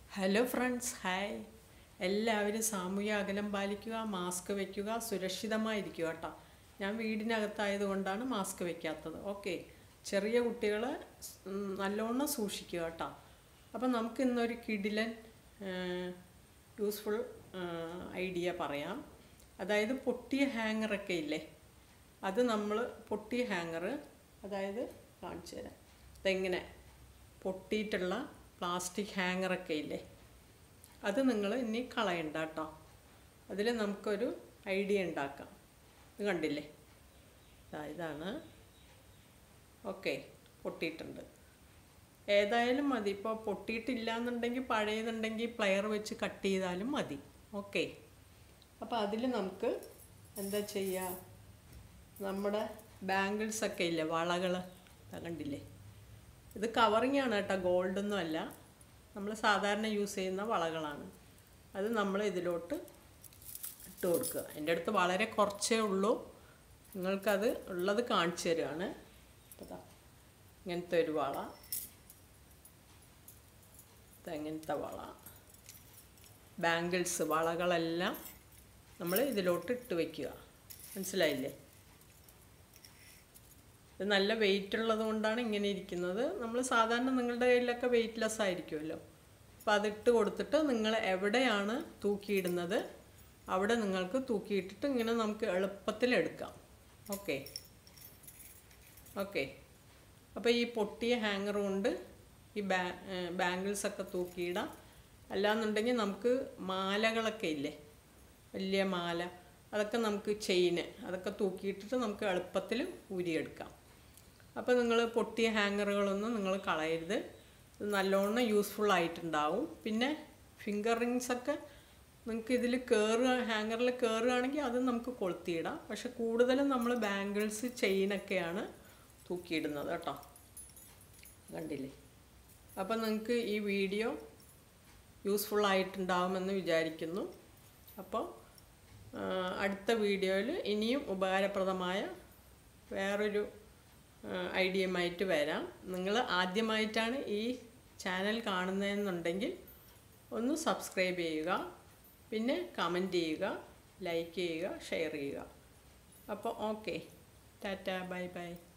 hello friends hi എല്ലാവരും സാമൂഹ്യ അകലം പാലിക്കുക മാസ്ക് വയ്ക്കുക സുരക്ഷിതമായിരിക്കുക കേട്ടോ ഞാൻ വീടിനകത്തായത് കൊണ്ടാണ് മാസ്ക് വയ്ക്കാത്തത് ഓക്കെ ചെറിയ കുട്ടികൾ നല്ലോണം സൂക്ഷിക്കുക കേട്ടോ അപ്പം നമുക്ക് ഇന്നൊരു കിടിലൻ യൂസ്ഫുൾ ഐഡിയ പറയാം അതായത് പൊട്ടിയ ഹാങ്ങറൊക്കെ ഇല്ലേ അത് നമ്മൾ പൊട്ടിയ ഹാങ്ങർ അതായത് കാണിച്ചു തരാം ഇതെങ്ങനെ പൊട്ടിയിട്ടുള്ള പ്ലാസ്റ്റിക് ഹാങ്ങറൊക്കെ ഇല്ലേ അത് നിങ്ങൾ ഇനി കളയണ്ട കേട്ടോ അതിൽ നമുക്കൊരു ഐഡിയ ഉണ്ടാക്കാം ഇത് കണ്ടില്ലേ ദാ ഇതാണ് ഓക്കെ പൊട്ടിയിട്ടുണ്ട് ഏതായാലും മതി ഇപ്പോൾ പൊട്ടിയിട്ടില്ല എന്നുണ്ടെങ്കിൽ പഴയതുണ്ടെങ്കിൽ പ്ലെയർ വെച്ച് കട്ട് ചെയ്താലും മതി ഓക്കെ അപ്പോൾ അതിൽ നമുക്ക് എന്താ ചെയ്യുക നമ്മുടെ ബാംഗിൾസ് ഒക്കെ ഇല്ലേ വളകൾ കണ്ടില്ലേ ഇത് കവറിങ് ആണ് കേട്ടോ ഗോൾഡൊന്നും അല്ല നമ്മൾ സാധാരണ യൂസ് ചെയ്യുന്ന വളകളാണ് അത് നമ്മൾ ഇതിലോട്ട് ഇട്ട് കൊടുക്കുക എൻ്റെ അടുത്ത് വളരെ കുറച്ചേ ഉള്ളൂ നിങ്ങൾക്കത് ഉള്ളത് കാണിച്ചു തരുവാണ് അതാ ഇങ്ങനത്തെ ഒരു വള ഇങ്ങനത്തെ വള ബാംഗിൾസ് വളകളെല്ലാം നമ്മൾ ഇതിലോട്ട് ഇട്ട് വയ്ക്കുക മനസ്സിലായില്ലേ ഇത് നല്ല വെയിറ്റ് ഉള്ളത് കൊണ്ടാണ് ഇങ്ങനെ ഇരിക്കുന്നത് നമ്മൾ സാധാരണ നിങ്ങളുടെ കയ്യിലൊക്കെ വെയിറ്റ്ലെസ് ആയിരിക്കുമല്ലോ അപ്പോൾ അതിട്ട് കൊടുത്തിട്ട് നിങ്ങൾ എവിടെയാണ് തൂക്കിയിടുന്നത് അവിടെ നിങ്ങൾക്ക് തൂക്കിയിട്ടിട്ട് ഇങ്ങനെ നമുക്ക് എളുപ്പത്തിൽ എടുക്കാം ഓക്കെ ഓക്കെ അപ്പോൾ ഈ പൊട്ടിയ ഹാങ്ങർ കൊണ്ട് ഈ ബാ ബാംഗിൾസൊക്കെ തൂക്കിയിടാം അല്ലാന്നുണ്ടെങ്കിൽ നമുക്ക് മാലകളൊക്കെ ഇല്ലേ വലിയ മാല അതൊക്കെ നമുക്ക് ചെയിന് അതൊക്കെ തൂക്കിയിട്ടിട്ട് നമുക്ക് എളുപ്പത്തിൽ ഊരിയെടുക്കാം അപ്പോൾ നിങ്ങൾ പൊട്ടിയ ഹാങ്ങറുകളൊന്നും നിങ്ങൾ കളയരുത് ഇത് നല്ലോണം യൂസ്ഫുൾ ആയിട്ടുണ്ടാവും പിന്നെ ഫിംഗർ റിങ്സൊക്കെ നിങ്ങൾക്ക് ഇതിൽ കയറുക ഹാങ്ങറിൽ കയറുകയാണെങ്കിൽ അത് നമുക്ക് കൊളുത്തിയിടാം പക്ഷെ കൂടുതലും നമ്മൾ ബാംഗിൾസ് ചെയിനൊക്കെയാണ് തൂക്കിയിടുന്നത് കേട്ടോ കണ്ടില്ലേ അപ്പം നിങ്ങൾക്ക് ഈ വീഡിയോ യൂസ്ഫുൾ ആയിട്ടുണ്ടാവുമെന്ന് വിചാരിക്കുന്നു അപ്പോൾ അടുത്ത വീഡിയോയിൽ ഇനിയും ഉപകാരപ്രദമായ വേറൊരു ഐഡിയയുമായിട്ട് വരാം നിങ്ങൾ ആദ്യമായിട്ടാണ് ഈ ചാനൽ കാണുന്നതെന്നുണ്ടെങ്കിൽ ഒന്ന് സബ്സ്ക്രൈബ് ചെയ്യുക പിന്നെ കമൻറ്റ് ചെയ്യുക ലൈക്ക് ചെയ്യുക ഷെയർ ചെയ്യുക അപ്പോൾ ഓക്കെ ടാറ്റ ബൈ ബൈ